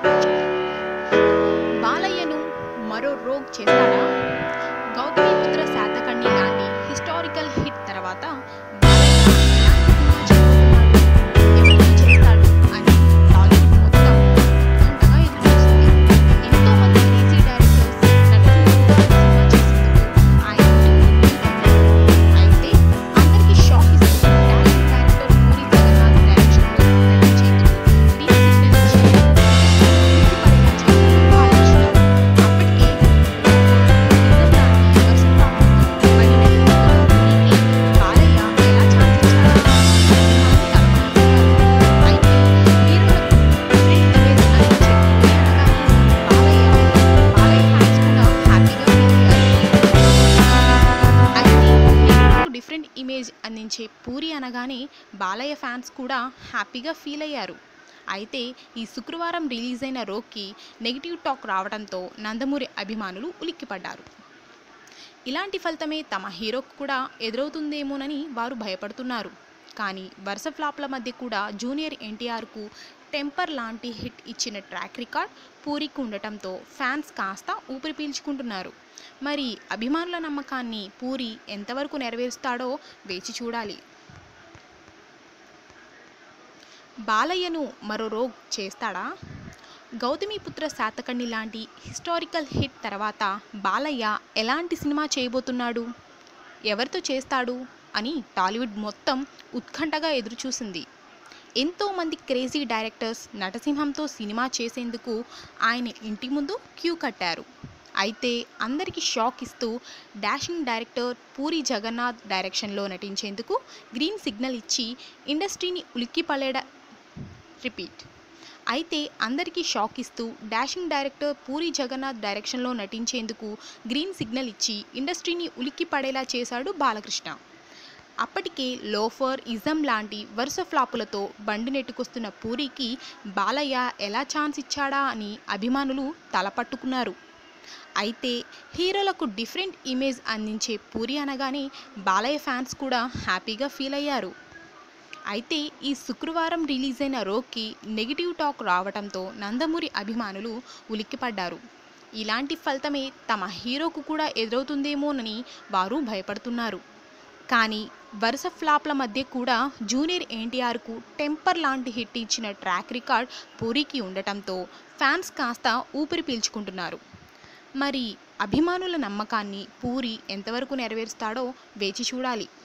బాలయ్యను మరో రోగ్ చేస్తాడా గౌతమిపుత్ర శాతకర్ణి లాంటి హిస్టారికల్ హిట్ తర్వాత బాలయ్య ఎలాంటి సినిమా చేయబోతున్నాడు? ఎవరితో చేస్తాడు అని టాలీవుడ్ మొత్తం ఉత్కంఠగా ఎదురుచూస్తుంది. ఎంతో మంది క్రేజీ డైరెక్టర్స్ నటులు సినిమా చేసేందుకు ఆయన అయితే అందరికీ షాక్ ఇస్తూ డాషింగ్ డైరెక్టర్ పూరి జగన్నాథ్ డైరెక్షన్లో నటించేందుకు గ్రీన్ సిగ్నల్ ఇచ్చారు. డిఫరెంట్ ఇమేజ్ అందించే పూరి అనగానే బాలయ్య ఫ్యాన్స్ కూడా హ్యాపీగా ఫీల్ అయ్యారు అయితే ఈ శుక్రవారం రిలీజ్ అయిన రోక్కి నెగిటివ్ టాక్ రావడంతో నందమూరి అభిమానులు ఉలిక్కిపడ్డారు ఇలాంటి ఫలితమే తమ హీరోకు కూడా ఎదురవుతుందేమోనని వారు భయపడుతున్నారు కానీ వరుస ఫ్లాప్ల మధ్య కూడా జూనియర్ ఎన్టీఆర్కు టెంపర్ లాంటి హిట్ ఇచ్చిన ట్రాక్ రికార్డ్ పూరికి ఉండటంతో ఫ్యాన్స్ కాస్త ఊపిరి పీల్చుకుంటున్నారు మరి అభిమానుల నమ్మకాన్ని పూరి ఎంతవరకు నెరవేరుస్తాడో వేచి చూడాలి బాలయ్యను మరో రోగ్ చేస్తాడా గౌతమిపుత్ర శాతకర్ణి లాంటి హిస్టారికల్ హిట్ తర్వాత బాలయ్య ఎలాంటి సినిమా చేయబోతున్నాడు ఎవరితో చేస్తాడు అని టాలీవుడ్ మొత్తం ఉత్కంఠగా ఎదురుచూసింది ఎంతోమంది క్రేజీ డైరెక్టర్స్ నటసింహంతో సినిమా చేసేందుకు ఆయన ఇంటి ముందు క్యూ కట్టారు అయితే అందరికీ షాక్ ఇస్తూ డాషింగ్ డైరెక్టర్ పూరి జగన్నాథ్ డైరెక్షన్లో నటించేందుకు గ్రీన్ సిగ్నల్ ఇచ్చి ఇండస్ట్రీని ఉలిక్కిపడేడ రిపీట్ అయితే అందరికీ షాక్ ఇస్తూ డాషింగ్ డైరెక్టర్ పూరి జగన్నాథ్ డైరెక్షన్లో నటించేందుకు గ్రీన్ సిగ్నల్ ఇచ్చి ఇండస్ట్రీని ఉలిక్కి పడేలా చేశాడు బాలకృష్ణ అప్పటికే లోఫర్ ఇజం లాంటి వరుస ఫ్లాపులతో బండి నెట్టుకొస్తున్న పూరికి బాలయ్య ఎలా ఛాన్స్ ఇచ్చాడా అని అభిమానులు తలపట్టుకున్నారు అయితే హీరోలకు డిఫరెంట్ ఇమేజ్ అందించే పూరి అనగానే బాలయ్య ఫ్యాన్స్ కూడా హ్యాపీగా ఫీల్ అయ్యారు అయితే ఈ శుక్రవారం రిలీజ్ అయిన రోక్కి నెగిటివ్ టాక్ రావడంతో నందమూరి అభిమానులు ఉలిక్కిపడ్డారు ఇలాంటి ఫలితమే తమ హీరోకు కూడా ఎదురవుతుందేమోనని వారు భయపడుతున్నారు కానీ వరుస ఫ్లాప్ల మధ్య కూడా జూనియర్ ఎన్టీఆర్కు టెంపర్ లాంటి హిట్ ఇచ్చిన ట్రాక్ రికార్డ్ పూరికి ఉండటంతో ఫ్యాన్స్ కాస్త ఊపిరి పీల్చుకుంటున్నారు మరి అభిమానుల నమ్మకాన్ని పూరి ఎంతవరకు నెరవేరుస్తాడో వేచి చూడాలి